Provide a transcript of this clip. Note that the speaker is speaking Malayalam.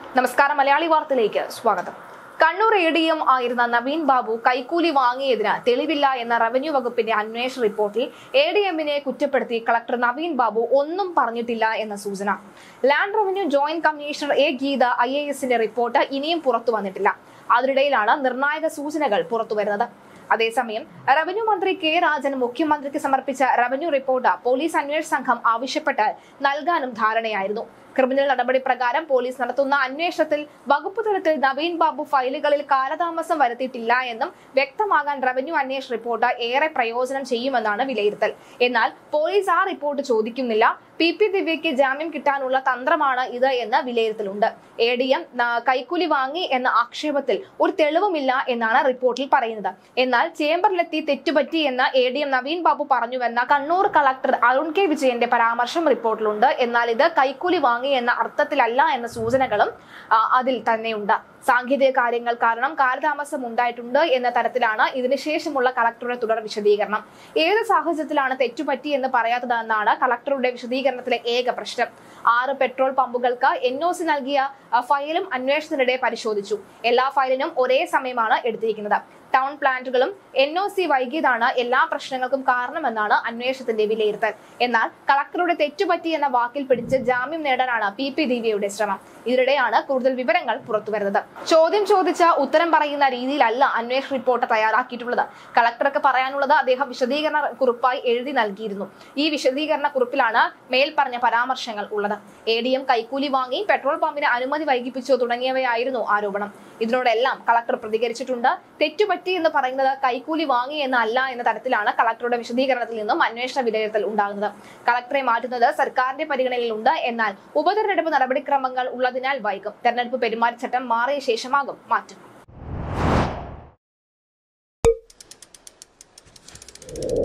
നമസ്കാരം മലയാളി വാർത്തയിലേക്ക് സ്വാഗതം കണ്ണൂർ എ ഡി എം ആയിരുന്ന നവീൻ ബാബു കൈക്കൂലി വാങ്ങിയതിന് തെളിവില്ല എന്ന റവന്യൂ വകുപ്പിന്റെ അന്വേഷണ റിപ്പോർട്ടിൽ എ ഡി എമ്മിനെ കുറ്റപ്പെടുത്തി കളക്ടർ നവീൻ ബാബു ഒന്നും പറഞ്ഞിട്ടില്ല എന്ന സൂചന land revenue joint commissioner A Geetha I A എസിന്റെ റിപ്പോർട്ട് ഇനിയും പുറത്തു വന്നിട്ടില്ല അതിനിടയിലാണ് നിർണായക സൂചനകൾ പുറത്തുവരുന്നത് അതേസമയം റവന്യൂ മന്ത്രി കെ രാജൻ മുഖ്യമന്ത്രിക്ക് സമർപ്പിച്ച റവന്യൂ റിപ്പോർട്ട് പോലീസ് അന്വേഷണ സംഘം ആവശ്യപ്പെട്ടാൽ നൽകാനും ധാരണയായിരുന്നു ക്രിമിനൽ നടപടി പ്രകാരം പോലീസ് നടത്തുന്ന അന്വേഷണത്തിൽ വകുപ്പ് തലത്തിൽ നവീൻ ബാബു ഫയലുകളിൽ കാലതാമസം വരുത്തിയിട്ടില്ല എന്നും വ്യക്തമാകാൻ റവന്യൂ അന്വേഷണ റിപ്പോർട്ട് ഏറെ പ്രയോജനം ചെയ്യുമെന്നാണ് വിലയിരുത്തൽ എന്നാൽ പോലീസ് ആ റിപ്പോർട്ട് ചോദിക്കുന്നില്ല പി പി ദിവ്യയ്ക്ക് ജാമ്യം കിട്ടാനുള്ള തന്ത്രമാണ് ഇത് എന്ന് വിലയിരുത്തലുണ്ട് എ ഡി എം കൈക്കൂലി വാങ്ങി എന്ന ആക്ഷേപത്തിൽ ഒരു തെളിവുമില്ല എന്നാണ് റിപ്പോർട്ടിൽ പറയുന്നത് എന്നാൽ ചേംബറിലെത്തി തെറ്റുപറ്റി എന്ന് A D M Naveen Babu പറഞ്ഞുവെന്ന കണ്ണൂർ കളക്ടർ അരുൺ കെ വിജയന്റെ പരാമർശം റിപ്പോർട്ടിലുണ്ട് എന്നാൽ ഇത് കൈക്കൂലി വാങ്ങി എന്ന അർത്ഥത്തിലല്ല എന്ന സൂചനകളും ആ, അതിൽ തന്നെയുണ്ട് സാങ്കേതിക കാര്യങ്ങൾ കാരണം കാലതാമസം ഉണ്ടായിട്ടുണ്ട് എന്ന തരത്തിലാണ് ഇതിനുശേഷമുള്ള കളക്ടറുടെ തുടർ വിശദീകരണം ഏത് സാഹചര്യത്തിലാണ് തെറ്റുപറ്റി എന്ന് പറയാത്തതെന്നാണ് കളക്ടറുടെ വിശദീകരണത്തിലെ ഏക പ്രശ്നം ആറ് പെട്രോൾ പമ്പുകൾക്ക് എൻ ഒ സി നൽകിയ ആ, ഫയലും അന്വേഷണത്തിനിടെ പരിശോധിച്ചു എല്ലാ ഫയലിനും ഒരേ സമയമാണ് എടുത്തിരിക്കുന്നത് ടൗൺ പ്ലാന്റുകളും എൻ ഒ സി വൈകിയതാണ് എല്ലാ പ്രശ്നങ്ങൾക്കും കാരണമെന്നാണ് അന്വേഷണത്തിന്റെ വിലയിരുത്തൽ എന്നാൽ കളക്ടറുടെ തെറ്റുപറ്റി എന്ന വാക്കിൽ പിടിച്ച് ജാമ്യം നേടാനാണ് പി പി ദിവ്യയുടെ ശ്രമം ഇതിനിടെയാണ് കൂടുതൽ വിവരങ്ങൾ പുറത്തുവരുന്നത് ചോദ്യം ചോദിച്ച ഉത്തരം പറയുന്ന രീതിയിലല്ല അന്വേഷണ റിപ്പോർട്ട് തയ്യാറാക്കിയിട്ടുള്ളത് കളക്ടർക്ക് പറയാനുള്ളത് അദ്ദേഹം വിശദീകരണ കുറിപ്പായി എഴുതി നൽകിയിരുന്നു ഈ വിശദീകരണ കുറിപ്പിലാണ് മേൽപ്പറഞ്ഞ പരാമർശങ്ങൾ ഉള്ളത് എ ഡി എം കൈക്കൂലി വാങ്ങി പെട്രോൾ പമ്പിന് അനുമതി വൈകിപ്പിച്ചു തുടങ്ങിയവയായിരുന്നു ആരോപണം ഇതിനോടെല്ലാം കളക്ടർ പ്രതികരിച്ചിട്ടുണ്ട് തെറ്റുപറ്റി എന്ന് പറയുന്നത് കൈക്കൂലി വാങ്ങി എന്നല്ല എന്ന തരത്തിലാണ് കളക്ടറുടെ വിശദീകരണത്തിൽ നിന്നും അന്വേഷണ വിലയിരുത്തൽ ഉണ്ടാകുന്നത് കളക്ടറെ മാറ്റുന്നത് സർക്കാരിന്റെ പരിഗണനയിലുണ്ട് എന്നാൽ ഉപതെരഞ്ഞെടുപ്പ് നടപടിക്രമങ്ങൾ ഉള്ളതിനാൽ വൈകും തെരഞ്ഞെടുപ്പ് പെരുമാറ്റച്ചട്ടം മാറിയ ശേഷമാകും മാറ്റം